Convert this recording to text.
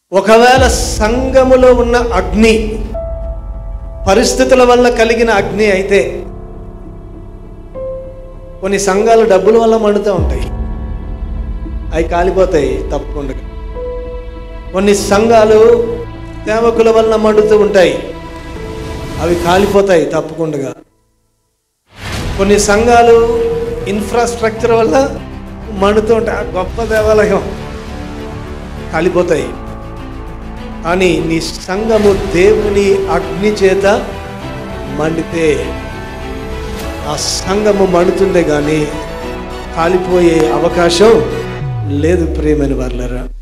ఒకవేళ సంఘములో ఉన్న అగ్ని పరిస్థితుల వల్ల కలిగిన అగ్ని అయితే కొన్ని సంఘాలు డబ్బుల వల్ల మండుతూ ఉంటాయి అవి కాలిపోతాయి తప్పకుండా కొన్ని సంఘాలు సేవకుల వల్ల మండుతూ ఉంటాయి అవి కాలిపోతాయి తప్పకుండా కొన్ని సంఘాలు ఇన్ఫ్రాస్ట్రక్చర్ వల్ల మండుతూ ఉంటాయి ఆ గొప్ప దేవాలయం కాలిపోతాయి కానీ నీ సంఘము దేవుని అగ్ని చేత మండితే ఆ సంఘము మండుతుందే కానీ కాలిపోయే అవకాశం లేదు ప్రియమైన వాళ్ళరా